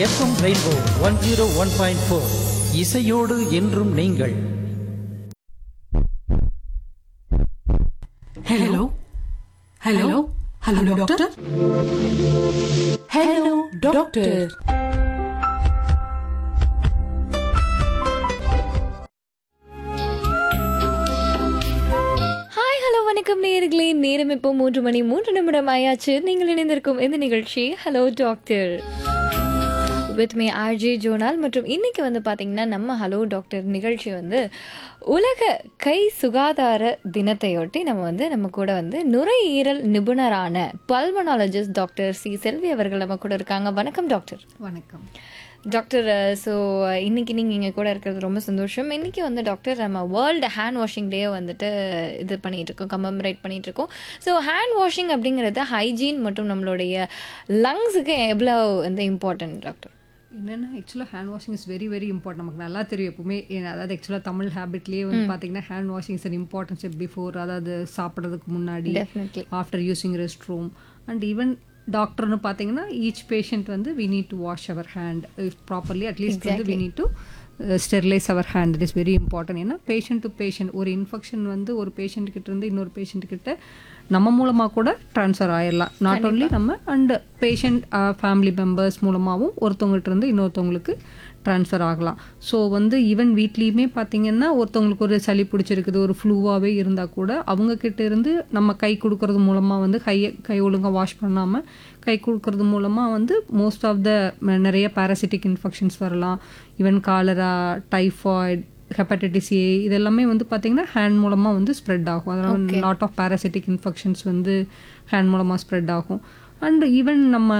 FM rainbow one zero one point four இசையோடு என்றும் நீங்கள் hello hello hello doctor hello doctor hi hello வணக்கம் நேயர்களே நேரம் இப்போ மூன்று மணி மூன்று நிமிடம் ஆயாச்சு நீங்கள் இணைந்திருக்கும் இந்த நிகழ்ச்சி hello doctor with me RJ Jonal மற்றும் இன்னைக்கு வந்து பார்த்தீங்கன்னா நம்ம ஹலோ டாக்டர் நிகழ்ச்சி வந்து உலக கை சுகாதார தினத்தையொட்டி நம்ம வந்து நம்ம கூட வந்து நுரையீரல் நிபுணரான பல்மனாலஜிஸ்ட் டாக்டர் சி செல்வி அவர்கள் நம்ம கூட இருக்காங்க வணக்கம் டாக்டர் வணக்கம் டாக்டர் ஸோ இன்னைக்கு நீங்கள் இங்கே கூட இருக்கிறது ரொம்ப சந்தோஷம் இன்னைக்கு வந்து டாக்டர் நம்ம வேர்ல்டு ஹேண்ட் வாஷிங் டே வந்துட்டு இது பண்ணிட்டு இருக்கோம் கமமரேட் பண்ணிட்டு இருக்கோம் ஸோ ஹேண்ட் வாஷிங் அப்படிங்கிறது ஹைஜீன் மற்றும் நம்மளுடைய லங்ஸுக்கு எவ்வளோ வந்து இம்பார்ட்டன்ட் டாக்டர் என்னென்னா ஆக்சுவலாக hand washing is very very important நமக்கு நல்லா தெரியும் எப்பவுமே ஏன்னா, அதாவது ஆக்சுவலாக தமிழ் ஹேபிட்லேயே வந்து பார்த்தீங்கன்னா hand washing is an importance before அதாவது சாப்பிட்றதுக்கு முன்னாடி definitely after using rest room and even டாக்டர்னு பார்த்தீங்கன்னா ஈச் பேஷண்ட் வந்து we need to wash our hand properly at least வந்து we need to sterilise our hand it is very important ஏன்னா patient to patient ஒரு infection வந்து ஒரு patient கிட்ட இருந்து இன்னொரு பேஷண்ட் கிட்ட நம்ம மூலமாக கூட ட்ரான்ஸ்ஃபர் ஆயிடலாம் நாட் only நம்ம அண்ட் பேஷண்ட் ஃபேமிலி மெம்பர்ஸ் மூலமாகவும் ஒருத்தவங்ககிட்ட இருந்து இன்னொருத்தவங்களுக்கு ட்ரான்ஸ்ஃபர் ஆகலாம் ஸோ வந்து ஈவன் வீட்லேயுமே பார்த்தீங்கன்னா ஒருத்தவங்களுக்கு ஒரு சளி பிடிச்சிருக்குது ஒரு ஃப்ளூவாகவே இருந்தால் கூட அவங்க கிட்ட இருந்து நம்ம கை கொடுக்கறது மூலமாக வந்து கையை கை ஒழுங்காக வாஷ் பண்ணாமல் கை கொடுக்கறது மூலமாக வந்து மோஸ்ட் ஆஃப் த நிறைய பாராசிட்டிக் இன்ஃபெக்ஷன்ஸ் வரலாம் even cholera typhoid hepatitis A இதெல்லாமே வந்து பார்த்தீங்கன்னா ஹேண்ட் மூலமாக வந்து ஸ்ப்ரெட் ஆகும் அதனால் லாட் ஆஃப் பாராசிட்டிக் இன்ஃபெக்ஷன்ஸ் வந்து ஹேண்ட் மூலமாக ஸ்ப்ரெட் ஆகும் அண்ட் ஈவன் நம்ம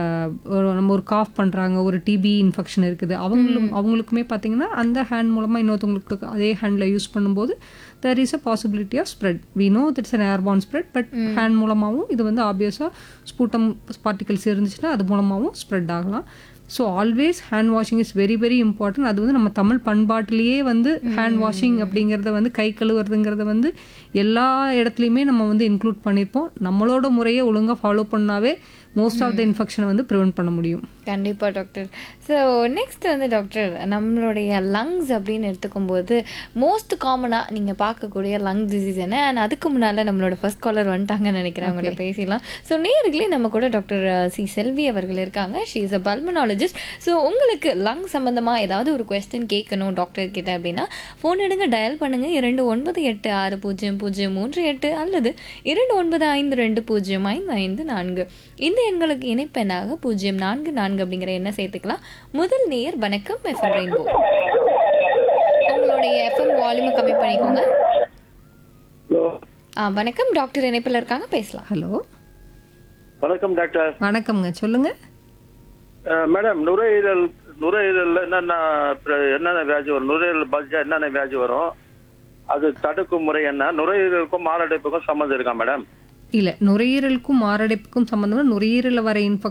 ஒரு நம்ம ஒரு காஃப் பண்ணுறாங்க ஒரு டிபி இன்ஃபெக்ஷன் இருக்குது அவங்களும் அவங்களுக்குமே பார்த்தீங்கன்னா அந்த ஹேண்ட் மூலமாக இன்னொருத்தவங்களுக்கு அதே ஹேண்டில் யூஸ் பண்ணும்போது there is a possibility of spread we know it's an airborne spread but hand மூலமாகவும் இது வந்து ஆப்வியஸாக ஸ்பூட்டம் பார்ட்டிகல்ஸ் இருந்துச்சுன்னா அது மூலமாகவும் ஸ்ப்ரெட் ஆகலாம் so always hand washing is very very important அது வந்து நம்ம தமிழ் பண்பாட்டிலேயே வந்து ஹேண்ட் வாஷிங் அப்படிங்கிறத வந்து கை கழுவுறதுங்கிறத வந்து எல்லா இடத்துலையுமே நம்ம வந்து இன்க்ளூட் பண்ணியிருப்போம் நம்மளோட முறையை ஒழுங்காக ஃபாலோ பண்ணாவே மோஸ்ட் ஆஃப் த இன்ஃபெக்ஷனை வந்து ப்ரிவென்ட் பண்ண முடியும் கண்டிப்பாக டாக்டர் ஸோ நெக்ஸ்ட் வந்து டாக்டர் நம்மளுடைய லங்ஸ் அப்படின்னு எடுத்துக்கும்போது மோஸ்ட் காமனாக நீங்கள் பார்க்கக்கூடிய லங் டிசீஸ் என்ன அண்ட் அதுக்கு முன்னால் நம்மளோட ஃபர்ஸ்ட் காலர் வந்துட்டாங்கன்னு நினைக்கிறேன் அவங்கள்ட்ட பேசிடலாம் ஸோ நேர்களே நம்ம கூட டாக்டர் சி செல்வி அவர்கள் இருக்காங்க she is a pulmonologist so உங்களுக்கு லங் சம்மந்தமாக ஏதாவது ஒரு கொஸ்டின் கேட்கணும் டாக்டர் கிட்ட அப்படின்னா ஃபோன் எடுங்க டயல் பண்ணுங்க இரண்டு ஒன்பது எட்டு ஆறு பூஜ்ஜியம் பூஜ்ஜியம் மூன்று எட்டு அல்லது இரண்டு ஒன்பது ஐந்து ரெண்டு பூஜ்ஜியம் ஐந்து ஐந்து நான்கு இந்த எண்களுக்கு இணைப்பெண்ணாக பூஜ்ஜியம் நான்கு நான்கு அப்படிங்கிற எண்ணை சேர்த்துக்கலாம் முதல் நேயர் வணக்கம் எஃப்எம் ரெயின்போ உங்களுடைய எஃப்எம் வால்யூமை கம்மி பண்ணிக்கோங்க ஹலோ ஆ வணக்கம் டாக்டர் இணைப்பில் இருக்காங்க பேசலாம் ஹலோ வணக்கம் டாக்டர் வணக்கம்ங்க சொல்லுங்கள் அஹ், மேடம் நுரையீரல் நுரையீரல்ல என்னென்ன பிர- என்னென்ன வியாதி வரும் நுரையீரல் பாதிச்சா என்னென்ன வியாதி வரும் அது தடுக்கும் முறை என்ன நுரையீரலுக்கும் மாரடைப்புக்கும் சம்மந்தம் இருக்கா மேடம் இல்லை நுரையீரலுக்கும் மாரடைப்புக்கும் சம்மந்தமாக நுரையீரலில் வர இன்ஃபெக்ஷன்